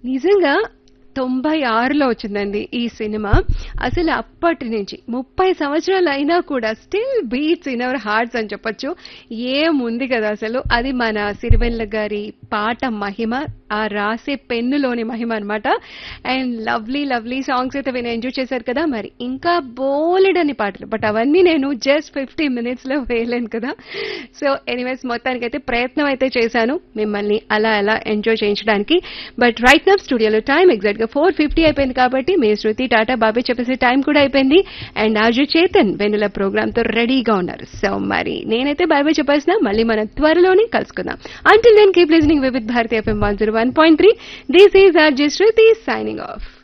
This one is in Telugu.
నిజంగా తొంభై ఆరులో వచ్చిందండి ఈ సినిమా అసలు అప్పటి నుంచి ముప్పై సంవత్సరాలు అయినా కూడా still beats in our hearts అని చెప్పొచ్చు ఏముంది కదా అసలు అది మన సిరివెల్ల గారి పాట మహిమ ఆ రాసే పెన్నులోని మహిమ అన్నమాట అండ్ లవ్లీ లవ్లీ సాంగ్స్ అయితే విని ఎంజాయ్ చేశారు కదా మరి ఇంకా బోలెడని పాటలు బట్ అవన్నీ నేను జస్ట్ ఫిఫ్టీ మినిట్స్ లో వేయలేను కదా సో ఎనీవేస్ మొత్తానికి అయితే ప్రయత్నం అయితే చేశాను మిమ్మల్ని అలా అలా ఎంజాయ్ చేయించడానికి బట్ రైట్ నవ్ స్టూడియోలో టైం ఎగ్జాక్ట్ గా ఫోర్ ఫిఫ్టీ అయిపోయింది కాబట్టి మీ శృతి టాటా బాబీ చెప్పేసి టైం కూడా అయిపోయింది అండ్ ఆజు చేతన్ వెనుల ప్రోగ్రామ్ తో రెడీగా ఉన్నారు సో మరి నేనైతే బై బై చెప్పేసిన మళ్ళీ మనం త్వరలోనే కలుసుకుందాం until then keep listening Vividh Bharati FM one zero one point three this is R J Shruti signing of